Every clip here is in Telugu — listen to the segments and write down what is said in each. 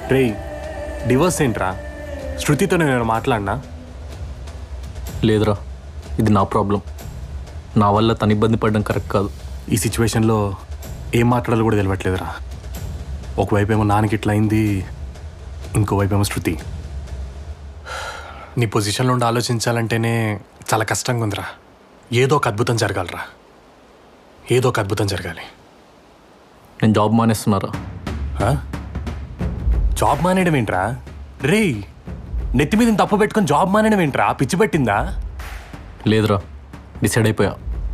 రే డివోర్స్ ఏంట్రా శృతితో నేను మాట్లాడినా లేదురా ఇది నా ప్రాబ్లం నా వల్ల తను ఇబ్బంది పడడం కరెక్ట్ కాదు ఈ సిచ్యువేషన్లో ఏం మాట్లాడాలో కూడా తెలియట్లేదురా ఒకవైపు ఏమో నాన్నకి ఇట్లా అయింది ఇంకోవైపు ఏమో శృతి నీ పొజిషన్లో ఉండి ఆలోచించాలంటేనే చాలా కష్టంగా ఉందిరా ఏదో ఒక అద్భుతం జరగాలరా ఏదో ఒక అద్భుతం జరగాలి నేను జాబ్ మానేస్తున్నారా ఆ? జాబ్ మానేయడం ఏంట్రా రే నెత్తి మీద ఇంత తప్పు పెట్టుకొని జాబ్ మానేయడం ఏంట్రా పిచ్చి పెట్టిందా లేదురా డిసైడ్ అయిపోయా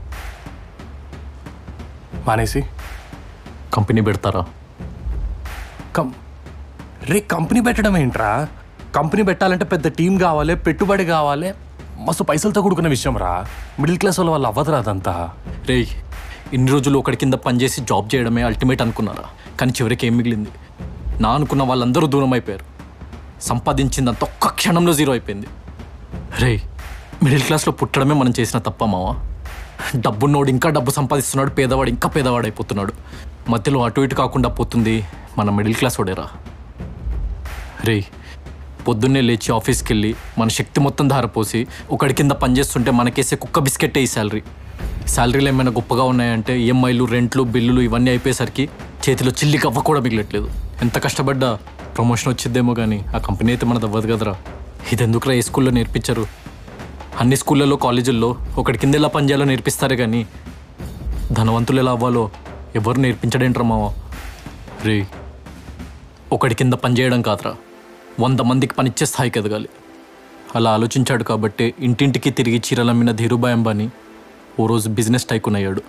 మానేసి కంపెనీ పెడతారా కం రే కంపెనీ పెట్టడం ఏంట్రా కంపెనీ పెట్టాలంటే పెద్ద టీం కావాలి పెట్టుబడి కావాలి మస్తు పైసలతో కూడుకున్న విషయం రా మిడిల్ క్లాస్ వాళ్ళ వాళ్ళు అవ్వదురా అదంతా రేయ్ ఇన్ని రోజులు ఒకటి కింద పనిచేసి జాబ్ చేయడమే అల్టిమేట్ అనుకున్నారా కానీ చివరికి ఏం మిగిలింది నా అనుకున్న వాళ్ళందరూ దూరం అయిపోయారు సంపాదించిందంత ఒక్క క్షణంలో జీరో అయిపోయింది రేయ్ మిడిల్ క్లాస్లో పుట్టడమే మనం చేసిన తప్ప మావా డబ్బున్నోడు ఇంకా డబ్బు సంపాదిస్తున్నాడు పేదవాడు ఇంకా పేదవాడు అయిపోతున్నాడు మధ్యలో అటు ఇటు కాకుండా పోతుంది మన మిడిల్ క్లాస్ వాడేరా రేయ్ పొద్దున్నే లేచి ఆఫీస్కి వెళ్ళి మన శక్తి మొత్తం ధారపోసి ఒకడి కింద పనిచేస్తుంటే మనకేసే కుక్క బిస్కెట్టే ఈ శాలరీ శాలరీలు ఏమైనా గొప్పగా ఉన్నాయంటే ఈఎంఐలు రెంట్లు బిల్లులు ఇవన్నీ అయిపోయేసరికి చేతిలో చిల్లి కవ్వ కూడా మిగలట్లేదు ఎంత కష్టపడ్డా ప్రమోషన్ వచ్చిద్దేమో కానీ ఆ కంపెనీ అయితే మనది అవ్వదు కదరా ఇది ఎందుకురా ఏ స్కూల్లో నేర్పించరు అన్ని స్కూళ్ళలో కాలేజీల్లో ఒకటి కింద ఎలా పనిచేయాలో నేర్పిస్తారే కానీ ధనవంతులు ఎలా అవ్వాలో ఎవరు నేర్పించడేంట్రా మావా రే ఒకటి కింద పనిచేయడం కాదురా వంద మందికి పనిచ్చే స్థాయికి ఎదగాలి అలా ఆలోచించాడు కాబట్టే ఇంటింటికి తిరిగి చీరలమ్మిన ధీరుభాయ్ అంబానీ ఓ రోజు బిజినెస్ టైకున్ అయ్యాడు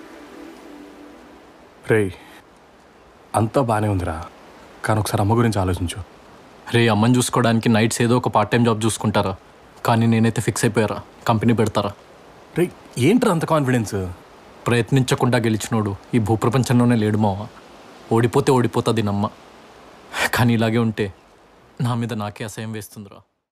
రే అంతా బాగానే ఉందిరా కానీ ఒకసారి అమ్మ గురించి ఆలోచించు రే అమ్మని చూసుకోవడానికి నైట్స్ ఏదో ఒక పార్ట్ టైం జాబ్ చూసుకుంటారా కానీ నేనైతే ఫిక్స్ అయిపోయారా కంపెనీ పెడతారా రే ఏంట్రా అంత కాన్ఫిడెన్స్ ప్రయత్నించకుండా గెలిచినోడు ఈ భూప్రపంచంలోనే లేడు మావా ఓడిపోతే ఓడిపోతుంది నమ్మ కానీ ఇలాగే ఉంటే నా మీద నాకే అసహ్యం వేస్తుందిరా